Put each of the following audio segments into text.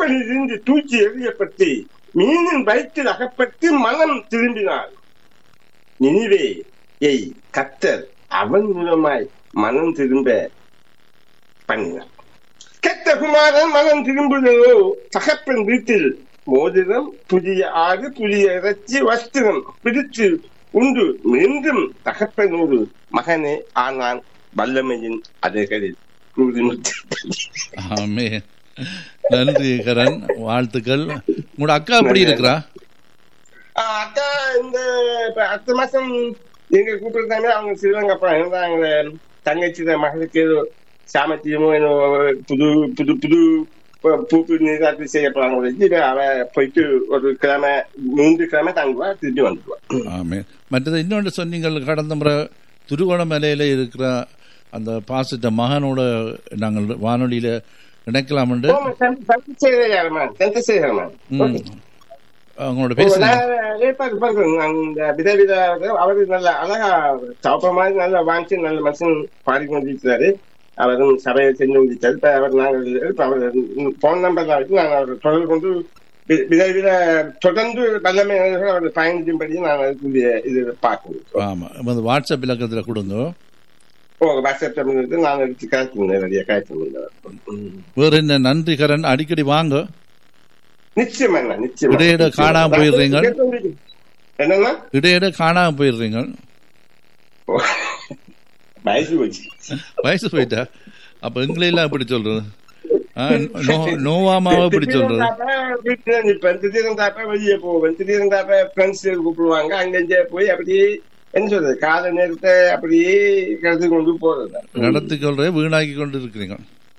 கப்பலிலிருந்து தூக்கி எறியப்பட்டு மீனின் வயிற்றில் அகப்பட்டு மனம் திரும்பினாள் நினைவே ஏய் கத்தர் அவன் மூலமாய் மனம் திரும்ப பண்ணினார் கெட்ட குமாரன் மனம் திரும்புதோ தகப்பன் வீட்டில் மோதிரம் புதிய ஆறு புதிய இறைச்சி வஸ்திரம் பிடித்து உண்டு மீண்டும் தகப்பனோடு மகனே ஆனான் வல்லமையின் அதைகளில் ஆமே நன்றி கரண் வாழ்த்துக்கள் உங்களோட அக்கா எப்படி இருக்கிறா அக்கா இந்த இப்ப அடுத்த மாசம் எங்க கூப்பிடுறாங்க அவங்க ஸ்ரீலங்கா போறாங்க அவங்க தங்கச்சி மகளுக்கு ஏதோ சாமத்தியமோ ஏதோ புது புது புது பூப்பு நீராட்டு செய்ய போறாங்க அவ போயிட்டு ஒரு கிழமை மூன்று கிழமை தங்குவா திருப்பி வந்துடுவா ஆமே மற்றது இன்னொன்று சொன்னீங்கள் கடந்த முறை திருவோணமலையில இருக்கிற அந்த பாசிட்ட மகனோட நாங்கள் வானொலியில இணைக்கலாம் என்று அவங்களோட பேசுங்க ஏற்பாடு பண்றேன் அந்த விதவித அவரு நல்ல அழகா சவப்ப மாதிரி நல்ல வாங்கி நல்ல மனுஷன் பாடிக்கொண்டிருக்கிறாரு அவரும் சபையை செஞ்சு முடிச்சாரு இப்ப அவர் நாங்கள் இப்ப அவர் போன் நம்பர் தான் வச்சு நாங்கள் அவர் தொடர்பு கொண்டு விதவித தொடர்ந்து வல்லமை அவர் பயணிக்கும்படி நாங்கள் அதுக்குரிய இது பார்க்கணும் ஆமா அந்த வாட்ஸ்அப் இலக்கத்துல கொடுங்க ஓ வாட்ஸ்அப் நான் எடுத்து காய்ச்சல் நிறைய காய்ச்சல் வேற என்ன நன்றி கரண் அடிக்கடி வாங்க நிச்சயமா நிச்சயம் இடையிட காணாம போயிடுறீங்க என்னன்னா இடையிட காணாம போயிடுறீங்க வயசு போச்சு வயசு போயிட்டா அப்ப எங்களையெல்லாம் எப்படி சொல்றது நோவாமாவை எப்படி சொல்றது இப்ப திடீர்னு தாப்ப வெளியே போவேன் திடீர்னு தாப்ப ஃப்ரெண்ட்ஸ் கூப்பிடுவாங்க அங்க போய் அப்படியே என்ன சொல்றது கால நேரத்தை அப்படியே கடத்தி கொண்டு போறது நடத்தி கொள்ற வீணாக்கி கொண்டு இருக்கிறீங்க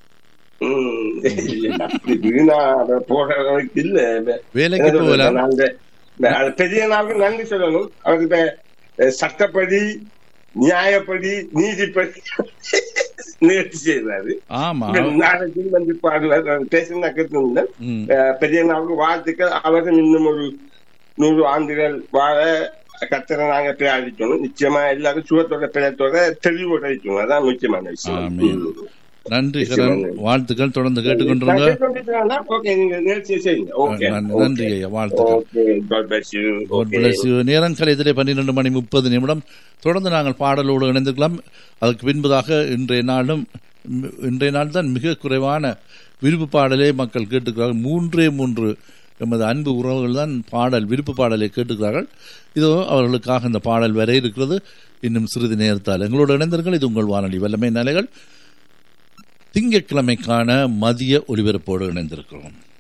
வீணா போற அளவுக்கு இல்ல வேலைக்கு போகலாம் பெரிய நாளுக்கு நன்றி சொல்லணும் அவருக்கு சட்டப்படி நியாயப்படி நீதிப்படி நிகழ்ச்சி செய்யறாரு ஆமா நாளைக்கு வந்து பாடுவார் பேசுனா கேட்டு பெரிய நாளுக்கு வாழ்த்துக்கள் அவரும் இன்னும் ஒரு நூறு ஆண்டுகள் வாழ கத்தரை நாங்க பிரார்த்திக்கணும் நிச்சயமா எல்லாரும் சுகத்தோட பிறத்தோட தெளிவோட இருக்கணும் அதான் முக்கியமான விஷயம் நன்றி கரண் வாழ்த்துக்கள் தொடர்ந்து கேட்டுக்கொண்டிருங்க நன்றி ஐயா வாழ்த்துக்கள் நேரம் கலையத்திலே பன்னிரண்டு மணி முப்பது நிமிடம் தொடர்ந்து நாங்கள் பாடலோடு இணைந்துக்கலாம் அதற்கு பின்பதாக இன்றைய நாளும் இன்றைய நாள் தான் மிக குறைவான விருப்பு பாடலே மக்கள் கேட்டுக்கிறார்கள் மூன்றே மூன்று எமது அன்பு உறவுகள் தான் பாடல் விருப்பு பாடலை கேட்டுக்கிறார்கள் இதோ அவர்களுக்காக இந்த பாடல் வர இருக்கிறது இன்னும் சிறிது நேரத்தால் எங்களோடு இணைந்தர்கள் இது உங்கள் வானொலி வல்லமை நிலைகள் திங்கட்கிழமைக்கான மதிய ஒலிபரப்போடு இணைந்திருக்கிறோம்